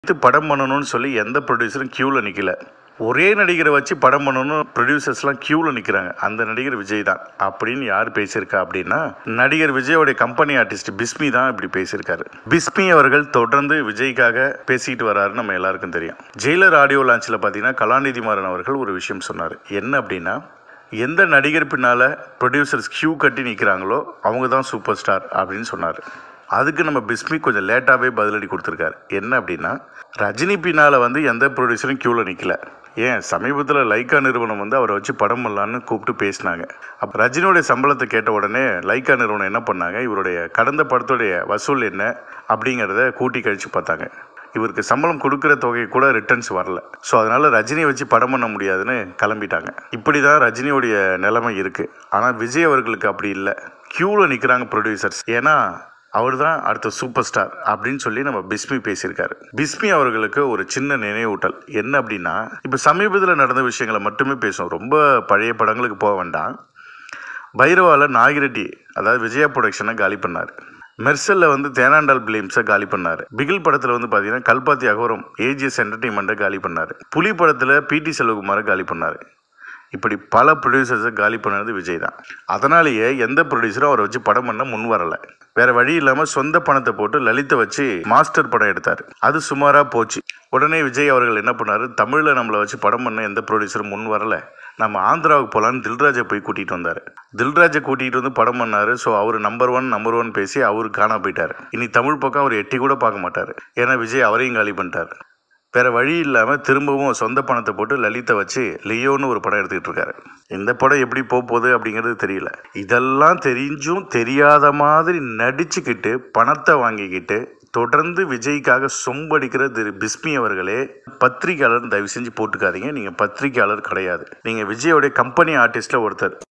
இது படம் பண்ணணும்னு சொல்லி எந்த ப்ரொடியூசரும் க்யூவில் நிற்கல ஒரே நடிகரை வச்சு படம் பண்ணணும் ப்ரொடியூசர்ஸ்லாம் க்யூவில் நிற்கிறாங்க அந்த நடிகர் விஜய் தான் அப்படின்னு யார் பேசியிருக்கா அப்படின்னா நடிகர் விஜயோடைய கம்பெனி ஆர்டிஸ்ட் பிஸ்மி தான் இப்படி பேசியிருக்காரு பிஸ்மி அவர்கள் தொடர்ந்து விஜய்க்காக பேசிட்டு வராரு நம்ம எல்லாருக்கும் தெரியும் ஜெயிலர் ஆடியோ லான்ச்சில் பார்த்தீங்கன்னா கலாநிதி மாறன் அவர்கள் ஒரு விஷயம் சொன்னார் என்ன அப்படின்னா எந்த நடிகர் பின்னால் ப்ரொடியூசர்ஸ் க்யூ கட்டி நிற்கிறாங்களோ அவங்க தான் சூப்பர் ஸ்டார் அப்படின்னு சொன்னார் அதுக்கு நம்ம பிஸ்மி கொஞ்சம் லேட்டாகவே பதிலடி கொடுத்துருக்காரு என்ன அப்படின்னா ரஜினி பின்னால் வந்து எந்த ப்ரொடியூசரும் க்யூவில் நிற்கல ஏன் சமீபத்தில் லைக்கா நிறுவனம் வந்து அவரை வச்சு படம் பண்ணலான்னு கூப்பிட்டு பேசினாங்க அப்போ ரஜினியோடைய சம்பளத்தை கேட்ட உடனே லைக்கா நிறுவனம் என்ன பண்ணாங்க இவருடைய கடந்த படத்துடைய வசூல் என்ன அப்படிங்கிறத கூட்டி கழிச்சு பார்த்தாங்க இவருக்கு சம்பளம் கொடுக்குற தொகை கூட ரிட்டர்ன்ஸ் வரல ஸோ அதனால் ரஜினியை வச்சு படம் பண்ண முடியாதுன்னு கிளம்பிட்டாங்க இப்படி தான் ரஜினியோடைய நிலைமை இருக்குது ஆனால் விஜய் அவர்களுக்கு அப்படி இல்லை க்யூவில் நிற்கிறாங்க ப்ரொடியூசர்ஸ் ஏன்னா அவர் தான் அடுத்த சூப்பர் ஸ்டார் அப்படின்னு சொல்லி நம்ம பிஸ்மி பேசியிருக்காரு பிஸ்மி அவர்களுக்கு ஒரு சின்ன நினைவூட்டல் என்ன அப்படின்னா இப்போ சமீபத்தில் நடந்த விஷயங்களை மட்டுமே பேசுவோம் ரொம்ப பழைய படங்களுக்கு போக வேண்டாம் பைரவாவில் நாகிரெட்டி அதாவது விஜயா ப்ரொடக்ஷனை காலி பண்ணார் மெர்சலில் வந்து தேனாண்டால் பிலிம்ஸை காலி பண்ணார் பிகில் படத்தில் வந்து பார்த்தீங்கன்னா கல்பாத்தி அகோரம் ஏஜிஎஸ் என்டர்டெயின்மெண்ட்டை காலி பண்ணார் புலி படத்தில் பிடி செல்வகுமாரை காலி பண்ணார் இப்படி பல ப்ரொடியூசர்ஸை காலி பண்ணது விஜய் தான் அதனாலேயே எந்த ப்ரொடியூசரும் அவரை வச்சு படம் பண்ண முன் வரலை வேற வழி இல்லாமல் சொந்த பணத்தை போட்டு லலித்தை வச்சு மாஸ்டர் படம் எடுத்தார் அது சுமாராக போச்சு உடனே விஜய் அவர்கள் என்ன பண்ணார் தமிழில் நம்மளை வச்சு படம் பண்ண எந்த ப்ரொடியூசரும் முன் வரல நம்ம ஆந்திராவுக்கு போகலான்னு தில்ராஜை போய் கூட்டிகிட்டு வந்தார் தில்ராஜை கூட்டிகிட்டு வந்து படம் பண்ணார் ஸோ அவர் நம்பர் ஒன் நம்பர் ஒன் பேசி அவர் காணா போயிட்டார் இனி தமிழ் பக்கம் அவர் எட்டி கூட பார்க்க மாட்டார் ஏன்னா விஜய் அவரையும் காலி பண்ணிட்டார் வேற வழி இல்லாமல் திரும்பவும் சொந்த பணத்தை போட்டு லலித்தை வச்சு லியோன்னு ஒரு படம் எடுத்துக்கிட்டு இருக்காரு இந்த படம் எப்படி போக போகுது அப்படிங்கிறது தெரியல இதெல்லாம் தெரிஞ்சும் தெரியாத மாதிரி நடிச்சுக்கிட்டு பணத்தை வாங்கிக்கிட்டு தொடர்ந்து விஜய்க்காக சொம்படிக்கிற திரு பிஸ்மி அவர்களே பத்திரிகையாளர் தயவு செஞ்சு போட்டுக்காதீங்க நீங்கள் பத்திரிகையாளர் கிடையாது நீங்கள் விஜயோடைய கம்பெனி ஆர்டிஸ்டில் ஒருத்தர்